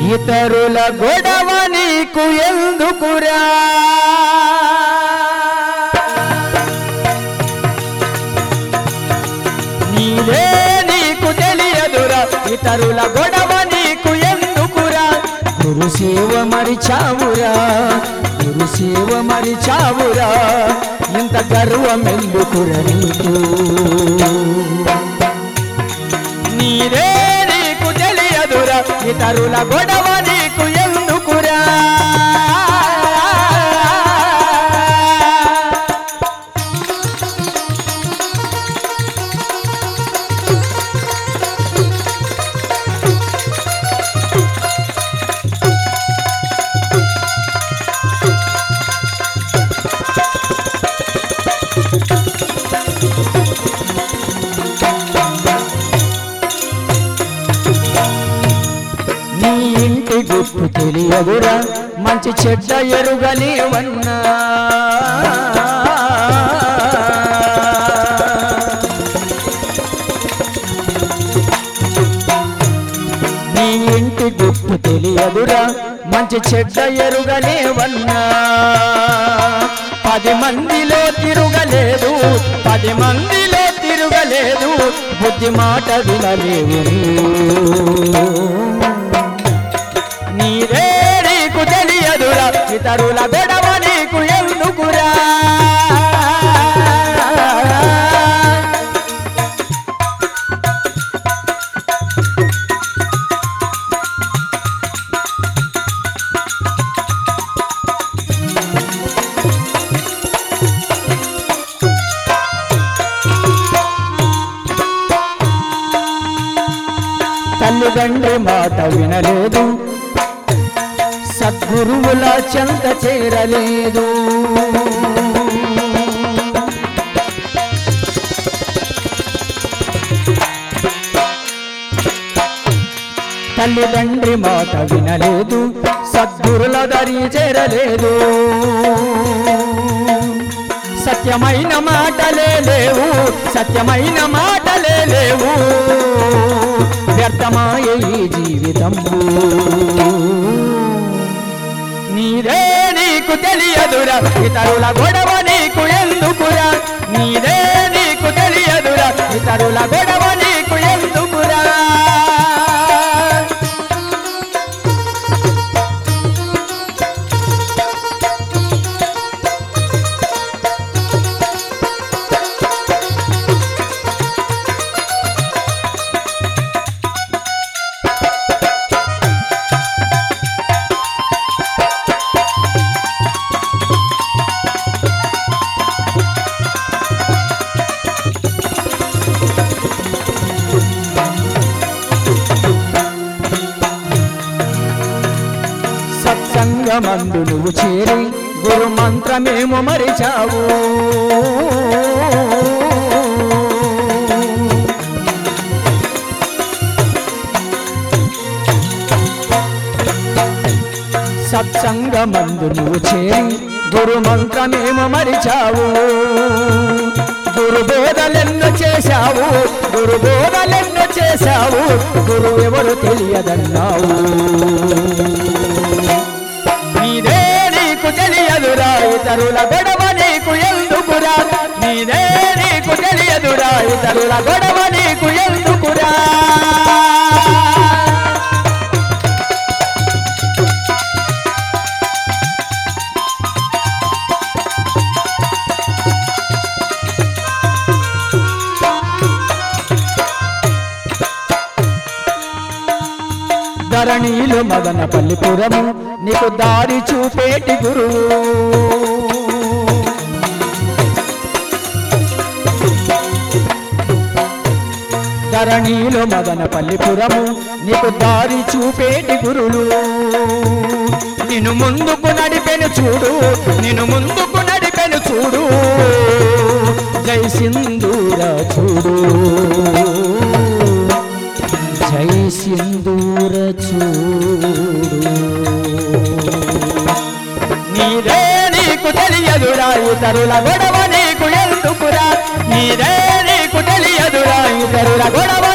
ఇతరుల గొడవ నీకు ఎందుకురా నీలే నీకు తెలియదురా ఇతరుల గొడవ నీకు ఎందుకురా గురు సేవ మరిచావురా గురు సేవ మరిచావురా ఇంత గర్వం ఎందుకురా నీకు నీరే నీకు తెలియదురా ఇతరుల గొడవ నీకు ఎందుకురా నీ ఇంటి గుట్టు తెలియదురా మంచి చెడ్డ ఎరుగలేవన్నా నీ ఇంటి గుట్టు తెలియదురా మంచి చెడ్డ ఎరుగలేవన్నా పది మందిలో తిరుగలేదు పది మందిలో తిరుగలేదు బుద్ధి మాట వినలేవు నీరే నీకు తెలియదురా ఇతరుల గొడవ నీకు ఎందుకురా తల్లిదండ్రి మాట వినలేదు సద్గురువుల చెంత చేరలేదు తల్లిదండ్రి మాట వినలేదు సద్గురుల దరి చేరలేదు సత్యమైన మాటలే లేవు సత్యమైన మాటలే లేవు వ్యర్థమాయ ఈ జీవితము నీదే నీకు తెలియదురా ఇతరుల గొడవ నీకు ఎందుకురా నీదే నీకు తెలియదురా ఇతరుల గొడవ నీకు ఎందుకురా సత్సంగమందు నువ్వు చేరి గురు మంత్రమేమో మరిచావు సత్సంగమందు నువ్వు చేరి గురు మంత్రమేమో మరిచావు గురు బోధలెన్నో చేశావు గురు బోధలెన్నో చేశావు గురు ఎవరు తెలియదన్నావు నీదే నీకు తెలియదురా ఇతరుల గొడవ నీకు ఎందుకురా నీదే నీకు తెలియదురా ఇతరుల గొడవ నీకు ఎందుకురా ధరణీలు మదన పల్లిపురము నీకు దారి చూపేటి గురువు ధరణీలు మదన పల్లిపురము నీకు దారి చూపేటి గురులు నిన్ను ముందుకు నడిపెను చూడు నిన్ను ముందుకు నడిపెను చూడు జై సింధూర చూడు జై సింధూర చూడు నీదే నీకు తెలియదురా ఇతరుల గొడవ నీకు ఎందుకురా నీదే నీకు తెలియదురా ఇతరుల గొడవ